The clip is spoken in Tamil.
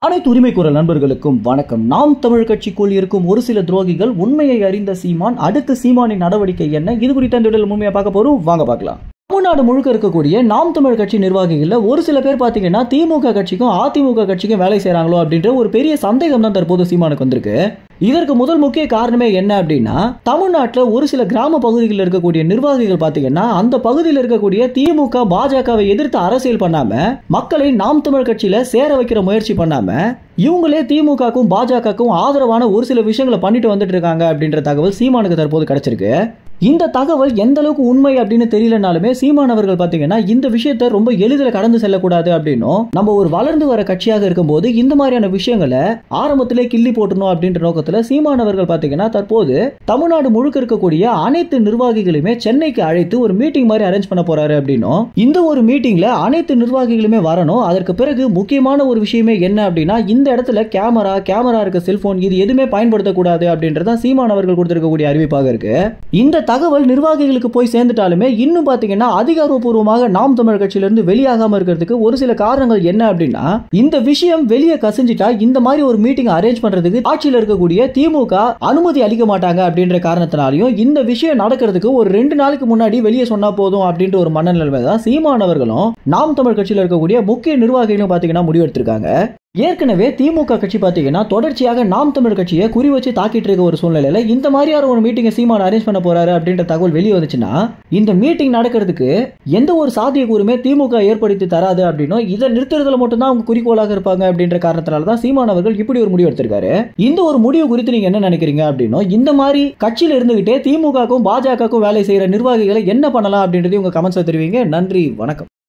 அனைத்து உரிமை குரல் நண்பர்களுக்கும் வணக்கம் நாம் தமிழ் கட்சிக்குள் இருக்கும் ஒரு சில துரோகிகள் உண்மையை அறிந்த சீமான் அடுத்து சீமானின் நடவடிக்கை என்ன இது குறித்த இந்த வீடியோல முழுமையா பார்க்க போறோம் வாங்க பார்க்கலாம் தமிழ்நாடு முழுக்க இருக்கக்கூடிய நாம் தமிழ் கட்சி நிர்வாகிகள்ல ஒரு சில பேர் பாத்தீங்கன்னா திமுக கட்சிக்கும் அதிமுக கட்சிக்கும் வேலை செய்றாங்களோ அப்படின்ற ஒரு பெரிய சந்தேகம் தான் தற்போது சீமானுக்கு வந்திருக்கு இதற்கு முதல் முக்கிய காரணமே என்ன அப்படின்னா தமிழ்நாட்டில் ஒரு சில கிராம பகுதிகளில் இருக்கக்கூடிய நிர்வாகிகள் பார்த்தீங்கன்னா அந்த பகுதியில் இருக்கக்கூடிய திமுக பாஜகவை எதிர்த்து அரசியல் பண்ணாம மக்களை நாம் தமிழ் கட்சியில சேர வைக்கிற முயற்சி பண்ணாம இவங்களே திமுகக்கும் பாஜகக்கும் ஆதரவான ஒரு சில விஷயங்களை பண்ணிட்டு வந்துட்டு இருக்காங்க அப்படின்ற தகவல் சீமானுக்கு தற்போது கிடைச்சிருக்கு இந்த தகவல் எந்த அளவுக்கு உண்மை அப்படின்னு தெரியலனாலுமே சீமான் அவர்கள் பாத்தீங்கன்னா இந்த விஷயத்தை ரொம்ப எளிதில் கடந்து செல்லக்கூடாது அப்படின்னும் நம்ம ஒரு வளர்ந்து வர கட்சியாக இருக்கும்போது இந்த மாதிரியான விஷயங்களை ஆரம்பத்திலே கிள்ளி போட்டணும் அப்படின்ற நோக்கத்துல சீமான் அவர்கள் பாத்தீங்கன்னா தற்போது தமிழ்நாடு முழுக்க இருக்கக்கூடிய அனைத்து நிர்வாகிகளையுமே சென்னைக்கு அழைத்து ஒரு மீட்டிங் மாதிரி அரேஞ்ச் பண்ண போறாரு அப்படின்னும் இந்த ஒரு மீட்டிங்ல அனைத்து நிர்வாகிகளுமே வரணும் அதற்கு பிறகு முக்கியமான ஒரு விஷயமே என்ன அப்படின்னா இந்த இடத்துல கேமரா கேமரா இருக்க செல்போன் இது எதுவுமே பயன்படுத்தக்கூடாது அப்படின்றத சீமான் அவர்கள் கொடுத்திருக்கக்கூடிய அறிவிப்பாக இருக்கு இந்த தகவல் நிர்வாகிகளுக்கு போய் சேர்ந்துட்டாலுமே இன்னும் பாத்தீங்கன்னா அதிகாரப்பூர்வமாக நாம் தமிழ் கட்சியிலிருந்து வெளியாகாம இருக்கிறதுக்கு ஒரு சில காரணங்கள் என்ன அப்படின்னா இந்த விஷயம் வெளியே கசிஞ்சிட்டா இந்த மாதிரி ஒரு மீட்டிங் அரேஞ்ச் பண்றதுக்கு ஆட்சியில் இருக்கக்கூடிய திமுக அனுமதி அளிக்க மாட்டாங்க அப்படின்ற காரணத்தினாலையும் இந்த விஷயம் நடக்கிறதுக்கு ஒரு ரெண்டு நாளைக்கு முன்னாடி வெளியே சொன்னா போதும் அப்படின்ற ஒரு மனநிலைமை தான் சீமானவர்களும் நாம் தமிழ் கட்சியில் இருக்கக்கூடிய முக்கிய நிர்வாகிகளும் பாத்தீங்கன்னா முடிவெடுத்திருக்காங்க ஏற்கனவே திமுக கட்சி பார்த்தீங்கன்னா தொடர்ச்சியாக நாம் தமிழ் கட்சியை குறி வச்சு தாக்கிட்டு இருக்க ஒரு சூழ்நிலையில இந்த மாதிரியான ஒரு மீட்டிங்கை சீமான் அரேஞ்ச் பண்ண போறாரு அப்படின்ற தகவல் வெளியே வந்துச்சுன்னா இந்த மீட்டிங் நடக்கிறதுக்கு எந்த ஒரு சாத்தியக்கூறுமே திமுக ஏற்படுத்தி தராது அப்படின்னும் இதை நிறுத்துறதுல மட்டும்தான் அவங்க குறிக்கோளாக இருப்பாங்க அப்படின்ற காரணத்தினால தான் சீமான் அவர்கள் இப்படி ஒரு முடிவு எடுத்திருக்காரு இந்த ஒரு முடிவு குறித்து நீங்க என்ன நினைக்கிறீங்க அப்படின்னும் இந்த மாதிரி கட்சியில இருந்துகிட்டே திமுகக்கும் பாஜகவுக்கும் வேலை செய்யற நிர்வாகிகளை என்ன பண்ணலாம் அப்படின்றதையும் உங்க கமெண்ட்ஸ்ல தெரிவிங்க நன்றி வணக்கம்